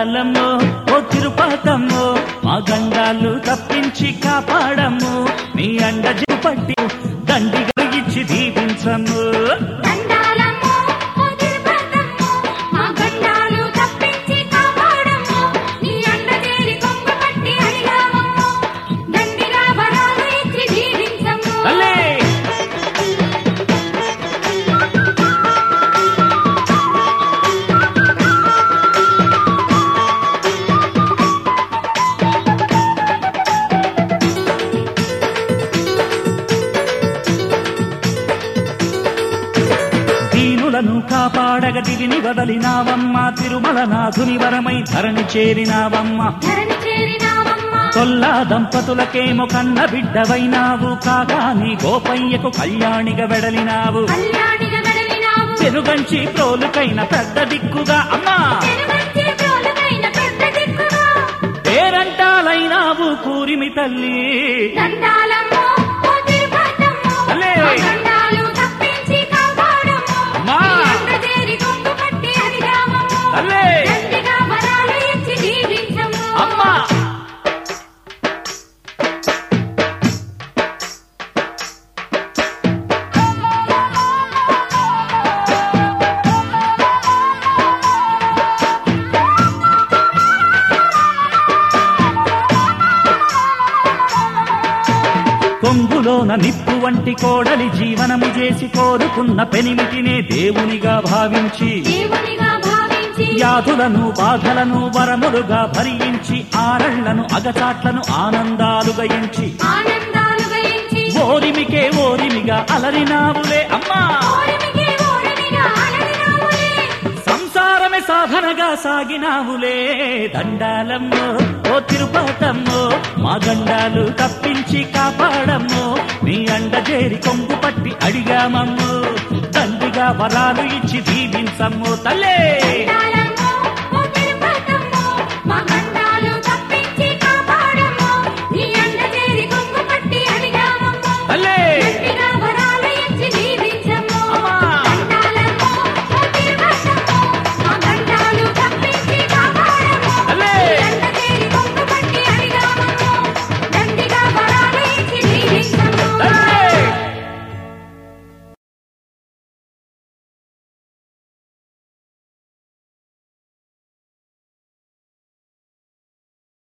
దండాలమ్మో ఓ తిరుపతమ్మో మా గండాలు తప్పించి కాపాడము నీ అండ పట్టి దండిగా ఇచ్చి దీపించము దండాలమ్మో ఓ తిరుపతమ్మో మా గండాలు తప్పించి కాపాడమ్మో నీ అండ చేరి కొంగ పట్టి అడిగామమ్మో దండిగా వరాలు ఇచ్చి దీవించమ్మో తల్లే దీనులను కాపాడగ దిగిని వదలినావమ్మ తిరుమల నాథుని వరమై ధరణి చేరినావమ్మ ధరణి చేరినావమ్మ తొల్లా దంపతులకేమో కన్న బిడ్డవైనావు కాగా నీ గోపయ్యకు కళ్యాణిగా వెడలినావు కళ్యాణిగా వెడలినావు పెనుగంచి ప్రోలుకైన పెద్ద దిక్కుగా అమ్మా పెనుగంచి ప్రోలుకైన పెద్ద దిక్కుగా పేరంటాలైనావు కూరిమి తల్లి దండాలమ్మో ఓ తిరుపతమ్మో అలే. మా గండాలు తప్పించి కాపాడమ్మో అమ్మా. నీ అండ చేరి కొంగ పట్టి అడిగామమ్మో తల్లే దండిగా వరాలు ఇచ్చి దీవించమ్మో అమ్మా కొంగులోన నిప్పు వంటి కోడలి జీవనము చేసి కోరుకున్న పెనిమిటినే దేవునిగా భావించి దేవునిగా భావించి వ్యాధులను బాధలను వరములుగా భరించి ఆరళ్లను అగచాట్లను ఆనందాలుగా ఎంచి ఆనందాలు గయించి ఓరిమికే ఓరిమిగా అలరినావులే అమ్మా ఓరిమికి ఓరిమిగా అలరినావులే సంసారమే సాధనగా సాగినావులే దండాలమ్మో ఓ తిరుపతమ్మో మా గండాలు తప్పించి కాపాడమ్మో నీ అండ చేరి కొంగు పట్టి అడిగామమ్మో తండ్రిగా వరాలు ఇచ్చి దీవించమ్మో తల్లే దండాల